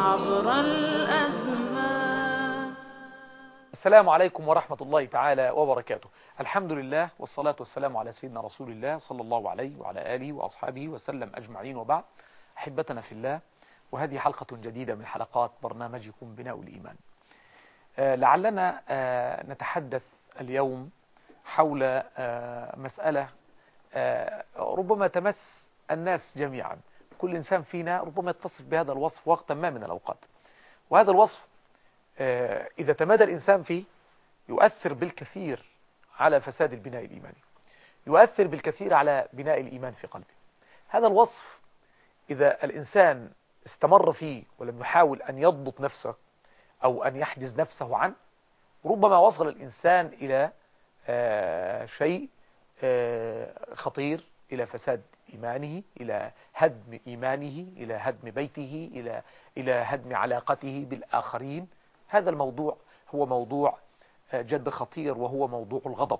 عبر الأزمان السلام عليكم ورحمة الله تعالى وبركاته الحمد لله والصلاة والسلام على سيدنا رسول الله صلى الله عليه وعلى آله وأصحابه وسلم أجمعين وبعد أحبتنا في الله وهذه حلقة جديدة من حلقات برنامجكم بناء الإيمان آه، لعلنا آه، نتحدث اليوم حول آه، مسألة آه، ربما تمس الناس جميعا كل إنسان فينا ربما يتصف بهذا الوصف وقتا ما من الأوقات وهذا الوصف آه، إذا تمادى الإنسان فيه يؤثر بالكثير على فساد البناء الإيماني يؤثر بالكثير على بناء الإيمان في قلبه هذا الوصف إذا الإنسان استمر فيه ولم يحاول أن يضبط نفسه أو أن يحجز نفسه عنه ربما وصل الإنسان إلى آه، شيء آه، خطير إلى فساد إيمانه إلى هدم إيمانه إلى هدم بيته إلى إلى هدم علاقته بالآخرين هذا الموضوع هو موضوع آه، جد خطير وهو موضوع الغضب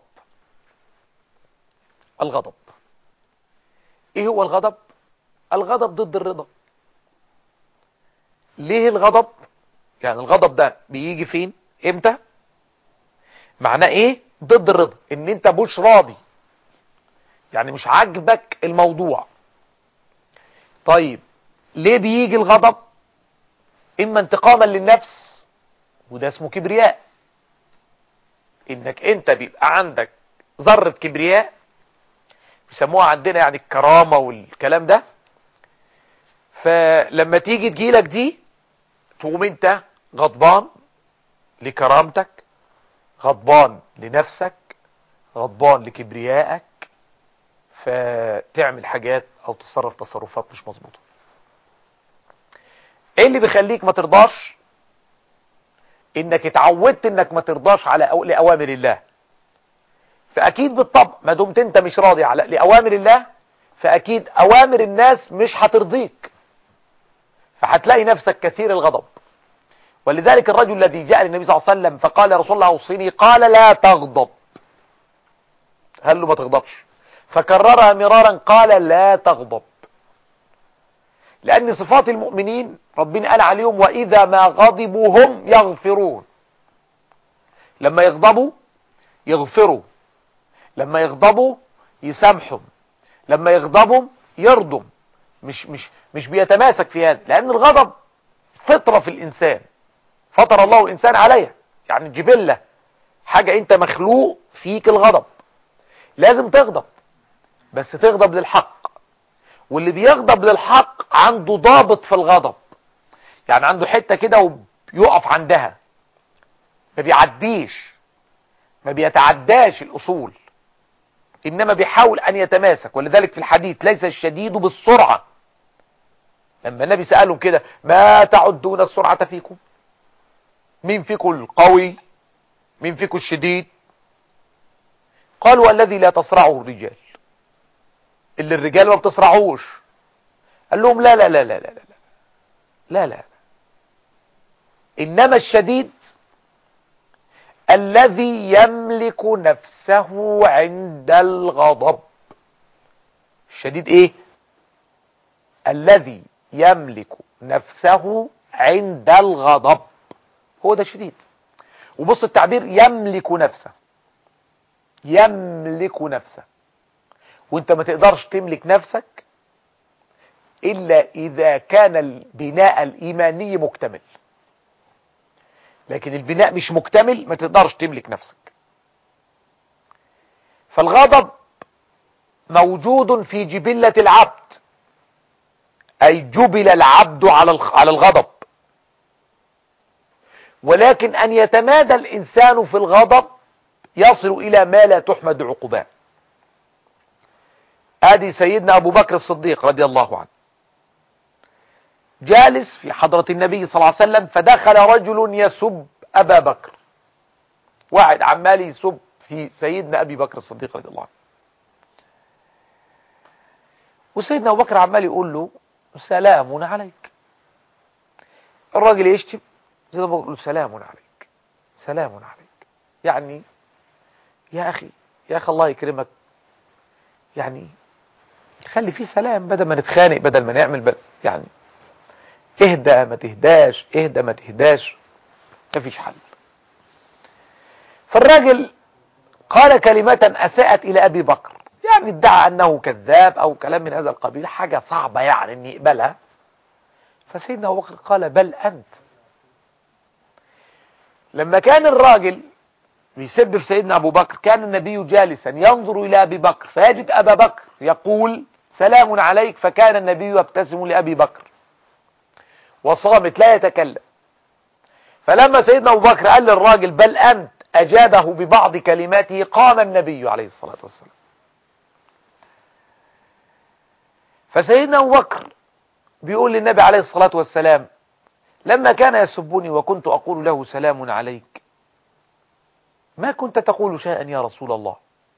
الغضب ايه هو الغضب الغضب ضد الرضا ليه الغضب يعني الغضب ده بيجي فين امتى معناه ايه ضد الرضا ان انت مش راضي يعني مش عاجبك الموضوع طيب ليه بيجي الغضب اما انتقاما للنفس وده اسمه كبرياء انك انت بيبقى عندك ذرة كبرياء بيسموها عندنا يعني الكرامة والكلام ده فلما تيجي تجيلك دي تقوم انت غضبان لكرامتك غضبان لنفسك غضبان لكبريائك فتعمل حاجات او تصرف تصرفات مش مظبوطه ايه اللي بيخليك ما ترضاش انك اتعودت انك ما ترضاش على أو لاوامر الله فاكيد بالطبع ما دمت انت مش راضي على لاوامر الله فاكيد اوامر الناس مش هترضيك فهتلاقي نفسك كثير الغضب ولذلك الرجل الذي جاء للنبي صلى الله عليه وسلم فقال يا رسول الله اوصيني قال لا تغضب قال له ما تغضبش فكررها مرارا قال لا تغضب لأن صفات المؤمنين ربنا قال عليهم وإذا ما غضبوا هم يغفرون لما يغضبوا يغفروا لما يغضبوا يسامحوا لما يغضبوا يرضوا مش مش مش بيتماسك في هذا لأن الغضب فطرة في الإنسان فطر الله الإنسان عليها يعني جبلة حاجة أنت مخلوق فيك الغضب لازم تغضب بس تغضب للحق واللي بيغضب للحق عنده ضابط في الغضب يعني عنده حتة كده ويقف عندها ما بيعديش ما بيتعداش الأصول إنما بيحاول أن يتماسك ولذلك في الحديث ليس الشديد بالسرعة لما النبي سألهم كده ما تعدون السرعة فيكم مين فيكم القوي مين فيكم الشديد قالوا الذي لا تصرعه الرجال اللي الرجال ما بتصرعوش قال لهم لا لا لا لا لا لا لا لا إنما الشديد الذي يملك نفسه عند الغضب الشديد ايه الذي يملك نفسه عند الغضب هو ده الشديد وبص التعبير يملك نفسه يملك نفسه وانت ما تقدرش تملك نفسك الا اذا كان البناء الايماني مكتمل لكن البناء مش مكتمل ما تقدرش تملك نفسك فالغضب موجود في جبلة العبد اي جبل العبد على على الغضب ولكن ان يتمادى الانسان في الغضب يصل الى ما لا تحمد عقباه ادي سيدنا ابو بكر الصديق رضي الله عنه جالس في حضرة النبي صلى الله عليه وسلم فدخل رجل يسب ابا بكر واحد عمال يسب في سيدنا ابي بكر الصديق رضي الله عنه وسيدنا ابو بكر عمال يقول له سلام عليك الراجل يشتم سيدنا ابو بكر يقول له سلام عليك سلام عليك يعني يا اخي يا اخي الله يكرمك يعني خلي فيه سلام بدل ما نتخانق بدل ما نعمل بدل يعني اهدى ما تهداش اهدى ما تهداش مفيش حل فالراجل قال كلمة أساءت إلى أبي بكر يعني ادعى أنه كذاب أو كلام من هذا القبيل حاجة صعبة يعني أن يقبلها فسيدنا أبو بكر قال بل أنت لما كان الراجل بيسب في سيدنا أبو بكر كان النبي جالسا ينظر إلى أبي بكر فيجد أبا بكر يقول سلام عليك فكان النبي يبتسم لأبي بكر وصامت لا يتكلم فلما سيدنا أبو بكر قال للراجل بل أنت أجابه ببعض كلماته قام النبي عليه الصلاة والسلام فسيدنا أبو بكر بيقول للنبي عليه الصلاة والسلام لما كان يسبني وكنت أقول له سلام عليك ما كنت تقول شيئا يا رسول الله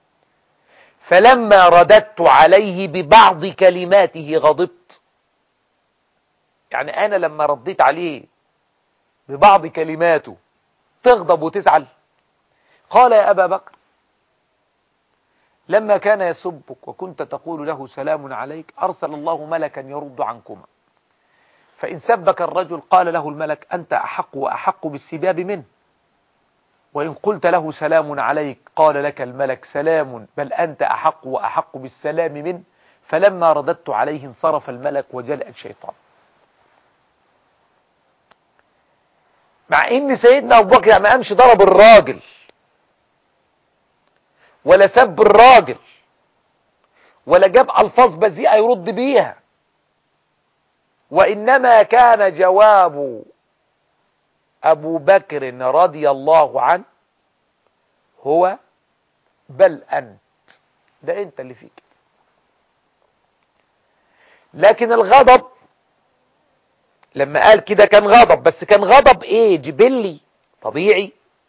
فلما رددت عليه ببعض كلماته غضبت يعني أنا لما رديت عليه ببعض كلماته تغضب وتزعل قال يا أبا بكر لما كان يسبك وكنت تقول له سلام عليك أرسل الله ملكا يرد عنكما فإن سبك الرجل قال له الملك أنت أحق وأحق بالسباب منه وإن قلت له سلام عليك قال لك الملك سلام بل أنت أحق وأحق بالسلام منه فلما رددت عليه انصرف الملك وجلأ الشيطان مع ان سيدنا ابو بكر ما قامش ضرب الراجل ولا سب الراجل ولا جاب الفاظ بذيئه يرد بيها وانما كان جواب ابو بكر رضي الله عنه هو بل انت ده انت اللي فيك لكن الغضب لما قال كده كان غضب بس كان غضب ايه جبلي طبيعي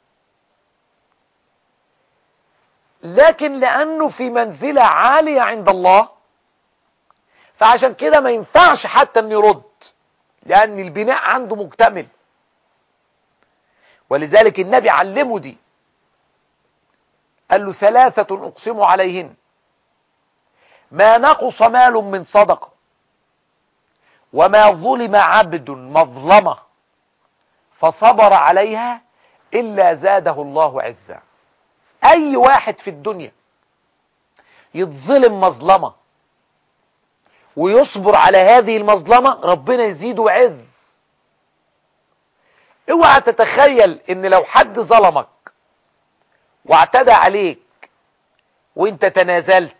لكن لانه في منزلة عالية عند الله فعشان كده ما ينفعش حتى ان يرد لان البناء عنده مكتمل ولذلك النبي علمه دي قال له ثلاثة اقسم عليهن ما نقص مال من صدقه وما ظلم عبد مظلمة فصبر عليها إلا زاده الله عزا أي واحد في الدنيا يتظلم مظلمة ويصبر على هذه المظلمة ربنا يزيده عز اوعى تتخيل ان لو حد ظلمك واعتدى عليك وانت تنازلت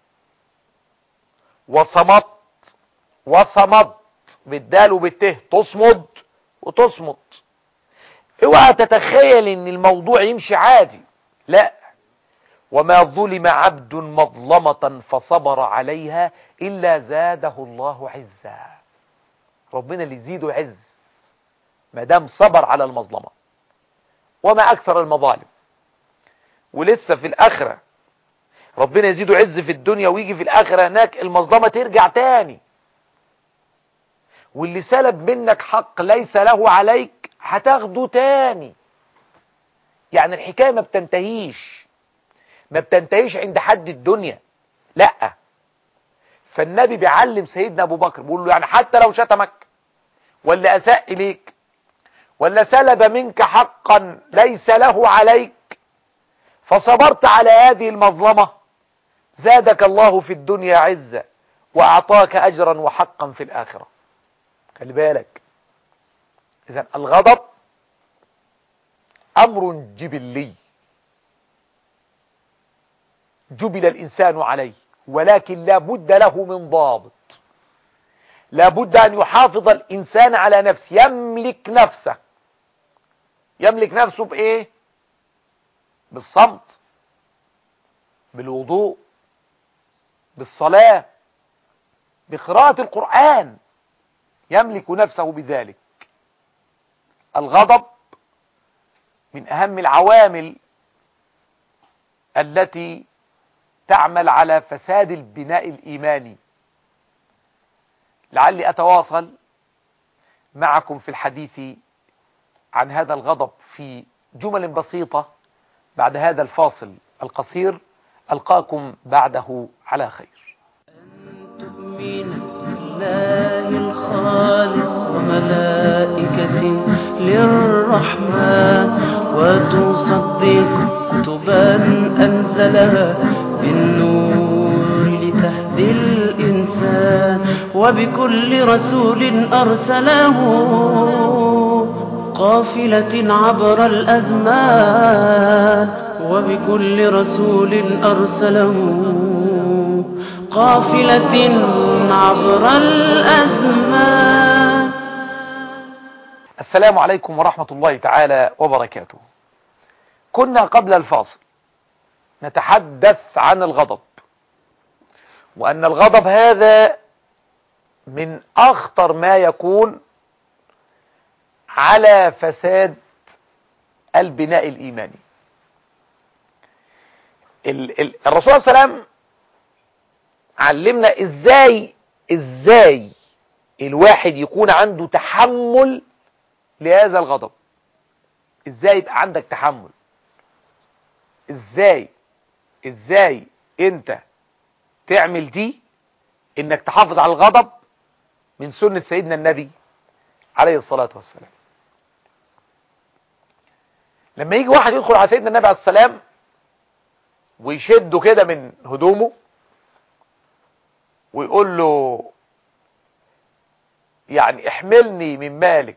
وصمت وصمت بالدال وبالته تصمد وتصمت اوعى تتخيل ان الموضوع يمشي عادي لا وما ظلم عبد مظلمة فصبر عليها إلا زاده الله عزا ربنا اللي يزيده عز ما دام صبر على المظلمة وما أكثر المظالم ولسه في الآخرة ربنا يزيده عز في الدنيا ويجي في الآخرة هناك المظلمة ترجع تاني واللي سلب منك حق ليس له عليك هتاخده تاني يعني الحكاية ما بتنتهيش ما بتنتهيش عند حد الدنيا لا فالنبي بيعلم سيدنا ابو بكر بيقول له يعني حتى لو شتمك ولا اساء اليك ولا سلب منك حقا ليس له عليك فصبرت على هذه المظلمة زادك الله في الدنيا عزة واعطاك اجرا وحقا في الاخرة خلي بالك اذا الغضب امر جبلي جبل الانسان عليه ولكن لا بد له من ضابط لا بد ان يحافظ الانسان على نفسه يملك نفسه يملك نفسه بايه بالصمت بالوضوء بالصلاة بقراءة القرآن يملك نفسه بذلك الغضب من أهم العوامل التي تعمل على فساد البناء الإيماني لعلي أتواصل معكم في الحديث عن هذا الغضب في جمل بسيطة بعد هذا الفاصل القصير ألقاكم بعده على خير أن تؤمن بالله الخالق ملائكة للرحمن وتصدق كتبا أنزلها بالنور لتهدي الإنسان وبكل رسول أرسله قافلة عبر الأزمان وبكل رسول أرسله قافلة عبر الأزمان السلام عليكم ورحمة الله تعالى وبركاته كنا قبل الفاصل نتحدث عن الغضب وأن الغضب هذا من أخطر ما يكون على فساد البناء الإيماني ال ال الرسول صلى الله عليه وسلم علمنا ازاي ازاي الواحد يكون عنده تحمل لهذا الغضب ازاي يبقى عندك تحمل ازاي ازاي انت تعمل دي انك تحافظ على الغضب من سنة سيدنا النبي عليه الصلاة والسلام لما يجي واحد يدخل على سيدنا النبي عليه السلام ويشده كده من هدومه ويقول له يعني احملني من مالك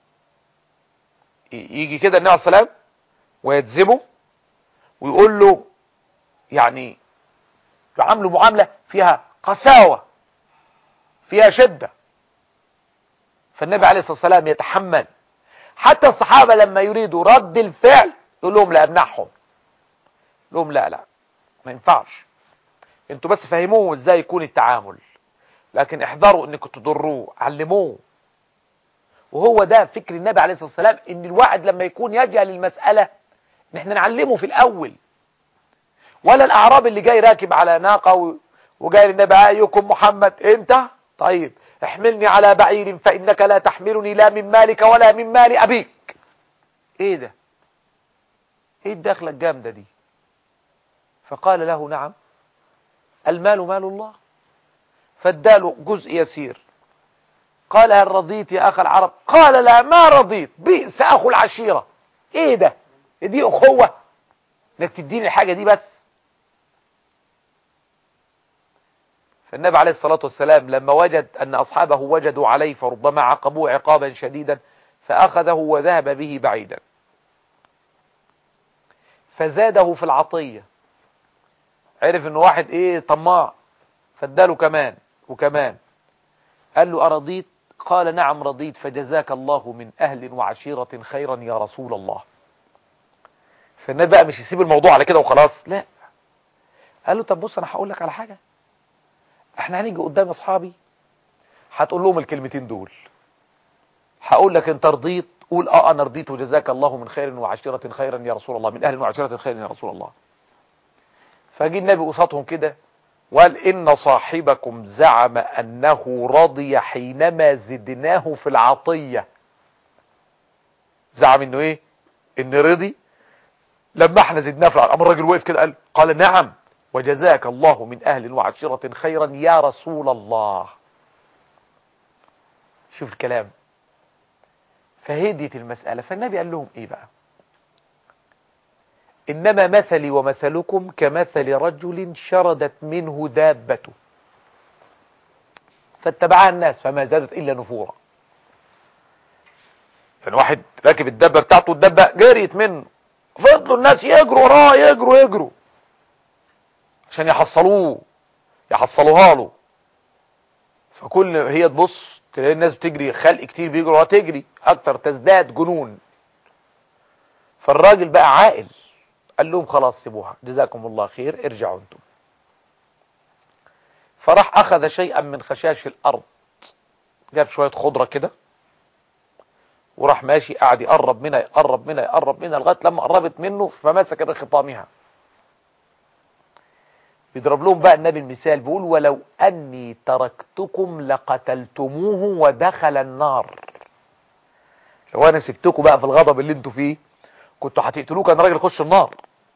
يجي كده النبي عليه السلام ويتزمه ويقول له يعني يعامله معاملة فيها قساوة فيها شدة فالنبي عليه الصلاة والسلام يتحمل حتى الصحابة لما يريدوا رد الفعل يقول لهم لا امنعهم لهم لا لا ما ينفعش انتوا بس فهموه ازاي يكون التعامل لكن احذروا انكم تضروه علموه وهو ده فكر النبي عليه الصلاة والسلام ان الواحد لما يكون يجهل المسألة ان احنا نعلمه في الاول ولا الاعراب اللي جاي راكب على ناقة وجاي للنبي ايكم محمد انت طيب احملني على بعير فانك لا تحملني لا من مالك ولا من مال ابيك ايه ده ايه الدخلة الجامدة دي فقال له نعم المال مال الله فاداله جزء يسير قال هل رضيت يا أخ العرب قال لا ما رضيت بئس أخو العشيرة ايه ده دي أخوة انك تديني الحاجة دي بس فالنبي عليه الصلاة والسلام لما وجد أن أصحابه وجدوا عليه فربما عقبوه عقابا شديدا فأخذه وذهب به بعيدا فزاده في العطية عرف ان واحد ايه طماع فاداله كمان وكمان قال له أرضيت قال نعم رضيت فجزاك الله من أهل وعشيرة خيرا يا رسول الله فالنبي بقى مش يسيب الموضوع على كده وخلاص لا قال له طب بص انا هقول لك على حاجة احنا هنيجي قدام اصحابي هتقول لهم الكلمتين دول هقول لك انت رضيت قول اه انا رضيت وجزاك الله من خير وعشيرة خيرا يا رسول الله من اهل وعشيرة خيرا يا رسول الله فجي النبي قصادهم كده وقال إن صاحبكم زعم أنه رضي حينما زدناه في العطية زعم إنه إيه إن رضي لما احنا زدناه في العطية أما الراجل وقف كده قال قال نعم وجزاك الله من أهل وعشيرة خيرا يا رسول الله شوف الكلام فهديت المسألة فالنبي قال لهم إيه بقى إنما مثلي ومثلكم كمثل رجل شردت منه دابته فاتبعها الناس فما زادت إلا نفورا يعني واحد راكب الدبة بتاعته الدبة جريت منه فضلوا الناس يجروا وراه يجروا يجروا عشان يحصلوه يحصلوها له فكل هي تبص تلاقي الناس بتجري خلق كتير بيجروا تجري اكتر تزداد جنون فالراجل بقى عاقل قال لهم خلاص سيبوها جزاكم الله خير ارجعوا انتم فراح اخذ شيئا من خشاش الارض جاب شوية خضرة كده وراح ماشي قاعد يقرب منها يقرب منها يقرب منها لغاية لما قربت منه فمسك بخطامها بيضرب لهم بقى النبي المثال بيقول ولو أني تركتكم لقتلتموه ودخل النار لو أنا سبتكم بقى في الغضب اللي انتوا فيه كنتوا هتقتلوه كان راجل يخش النار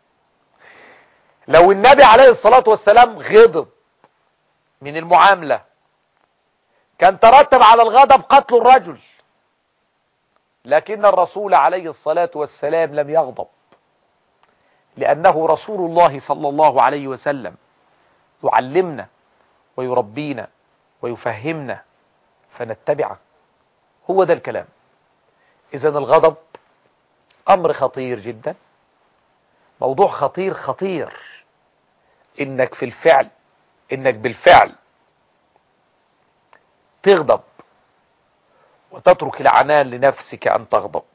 لو النبي عليه الصلاة والسلام غضب من المعاملة كان ترتب على الغضب قتل الرجل لكن الرسول عليه الصلاة والسلام لم يغضب لأنه رسول الله صلى الله عليه وسلم يعلمنا ويربينا ويفهمنا فنتبعه هو ده الكلام إذا الغضب أمر خطير جدا موضوع خطير خطير إنك في الفعل إنك بالفعل تغضب وتترك العنان لنفسك أن تغضب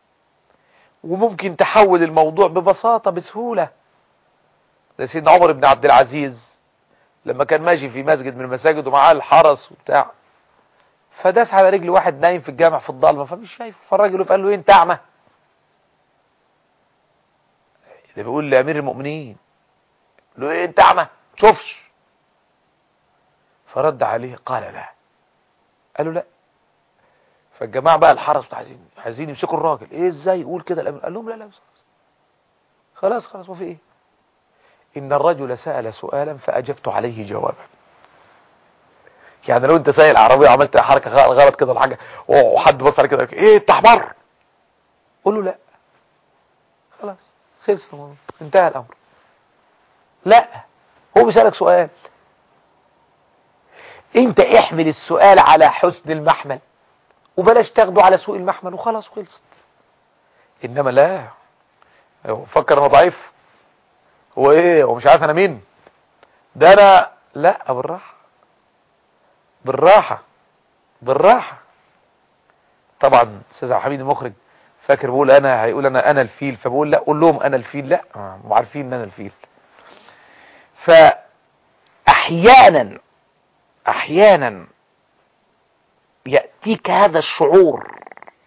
وممكن تحول الموضوع ببساطة بسهولة زي سيدنا عمر بن عبد العزيز لما كان ماشي في مسجد من المساجد ومعاه الحرس وبتاع فداس على رجل واحد نايم في الجامع في الضلمه فمش شايفه فالراجل قال له ايه انت اعمى ده بيقول لامير المؤمنين قال له ايه انت اعمى تشوفش فرد عليه قال لا قالوا لا فالجماعه بقى الحرس عايزين عايزين يمسكوا الراجل ايه ازاي يقول كده الامير قال لهم لا لا بس خلاص خلاص ما في ايه ان الرجل سال سؤالا فاجبت عليه جوابا يعني لو انت سايق العربيه وعملت حركه غلط كده ولا حاجه وحد بص عليك كده ايه انت حمار قول له لا خلاص خلص الموضوع انتهى الامر لا هو بيسالك سؤال انت احمل السؤال على حسن المحمل وبلاش تاخده على سوء المحمل وخلاص خلصت انما لا هو فكر انه ضعيف هو ايه هو مش عارف انا مين ده انا لا بالراحه بالراحه بالراحه طبعا استاذ عبد الحميد المخرج فاكر بقول انا هيقول انا انا الفيل فبقول لا قول لهم انا الفيل لا هم عارفين ان انا الفيل فاحيانا احيانا ياتيك هذا الشعور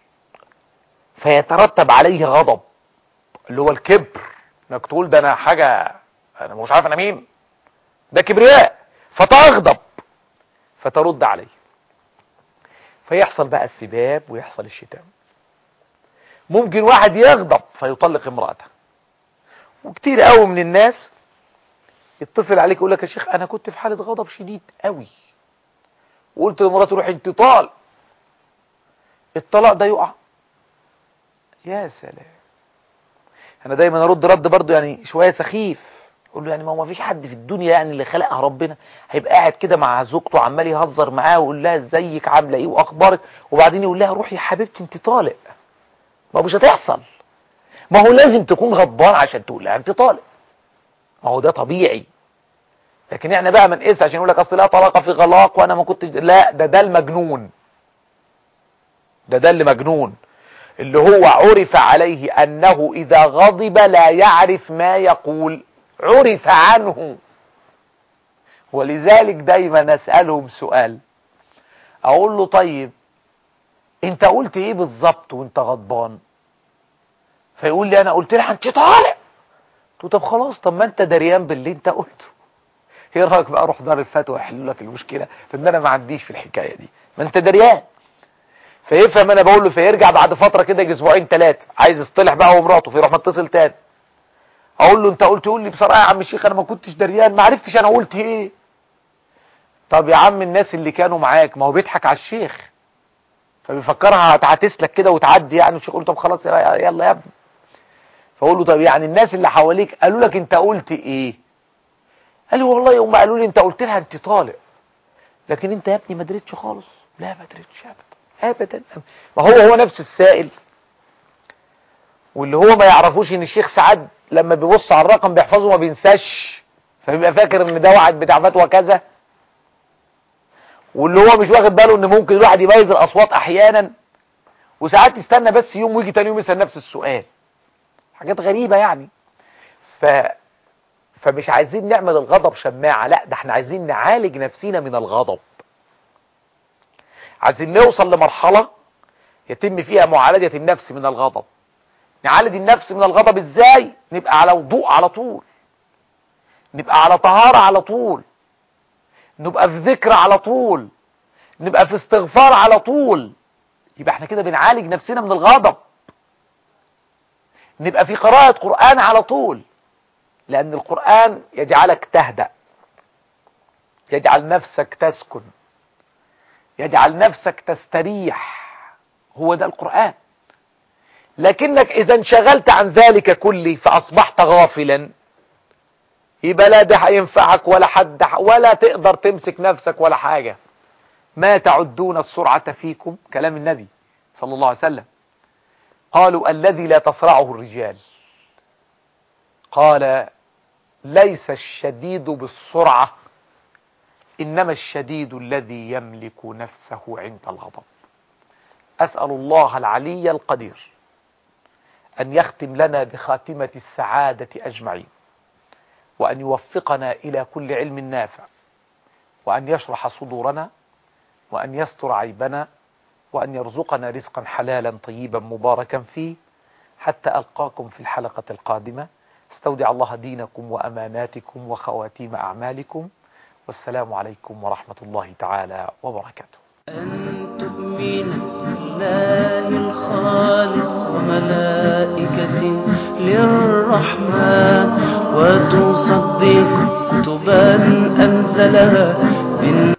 فيترتب عليه غضب اللي هو الكبر انك تقول ده انا حاجه انا مش عارف انا مين ده كبرياء فتغضب فترد عليه فيحصل بقى السباب ويحصل الشتام ممكن واحد يغضب فيطلق امرأته وكتير قوي من الناس يتصل عليك يقول لك يا شيخ انا كنت في حالة غضب شديد قوي وقلت لمراتي روحي انت طال الطلاق ده يقع يا سلام انا دايما ارد رد برضه يعني شويه سخيف اقول له يعني ما هو ما فيش حد في الدنيا يعني اللي خلقها ربنا هيبقى قاعد كده مع زوجته عمال يهزر معاه ويقول لها ازيك عامله ايه واخبارك وبعدين يقول لها روحي يا حبيبتي انت طالق ما هو مش هتحصل ما هو لازم تكون غضبان عشان تقول لها انت طالق ما هو ده طبيعي لكن احنا بقى ما نقيس عشان يقول لك اصل لا طلاق في غلاق وانا ما كنت لا ده ده المجنون ده ده اللي مجنون اللي هو عرف عليه انه اذا غضب لا يعرف ما يقول عرف عنه ولذلك دايما نسألهم سؤال اقول له طيب انت قلت ايه بالظبط وانت غضبان فيقول لي انا قلت لها انت طالع قلت طب خلاص طب ما انت دريان باللي انت قلته ايه رايك بقى اروح دار الفتوى يحلوا لك المشكله فان انا ما عنديش في الحكايه دي ما انت دريان فيفهم انا بقول له فيرجع بعد فتره كده يجي اسبوعين ثلاثه عايز يصطلح بقى هو ومراته فيروح متصل تاني اقول له انت قلت يقول لي بصراحه يا عم الشيخ انا ما كنتش دريان ما عرفتش انا قلت ايه طب يا عم الناس اللي كانوا معاك ما هو بيضحك على الشيخ فبيفكرها هتعتسلك كده وتعدي يعني الشيخ يقول طب خلاص يلا يا ابني فاقول له طب يعني الناس اللي حواليك قالوا لك انت قلت ايه قال لي والله هم قالوا لي انت قلت لها انت طالق لكن انت يا ابني ما دريتش خالص لا ما دريتش ابدا ابدا ما هو هو نفس السائل واللي هو ما يعرفوش ان الشيخ سعد لما بيبص على الرقم بيحفظه ما بينساش فبيبقى فاكر ان ده وعد بتاع فتوى كذا واللي هو مش واخد باله ان ممكن الواحد يميز الاصوات احيانا وساعات يستنى بس يوم ويجي تاني يوم يسال نفس السؤال حاجات غريبه يعني ف فمش عايزين نعمل الغضب شماعه لا ده احنا عايزين نعالج نفسينا من الغضب عايزين نوصل لمرحله يتم فيها معالجه النفس من الغضب نعالج النفس من الغضب ازاي نبقى على وضوء على طول نبقى على طهارة على طول نبقى في ذكر على طول نبقى في استغفار على طول يبقى احنا كده بنعالج نفسنا من الغضب نبقى في قراءة قرآن على طول لأن القرآن يجعلك تهدأ يجعل نفسك تسكن يجعل نفسك تستريح هو ده القرآن لكنك إذا انشغلت عن ذلك كله فأصبحت غافلا يبقى لا ده هينفعك ولا حد ولا تقدر تمسك نفسك ولا حاجة ما تعدون السرعة فيكم كلام النبي صلى الله عليه وسلم قالوا الذي لا تصرعه الرجال قال ليس الشديد بالسرعة إنما الشديد الذي يملك نفسه عند الغضب أسأل الله العلي القدير أن يختم لنا بخاتمة السعادة أجمعين وأن يوفقنا إلى كل علم نافع وأن يشرح صدورنا وأن يستر عيبنا وأن يرزقنا رزقا حلالا طيبا مباركا فيه حتى ألقاكم في الحلقة القادمة استودع الله دينكم وأماناتكم وخواتيم أعمالكم والسلام عليكم ورحمة الله تعالى وبركاته أن تؤمن بالله الخالق وملائكته للرحمن وتصدق كتبا أنزلها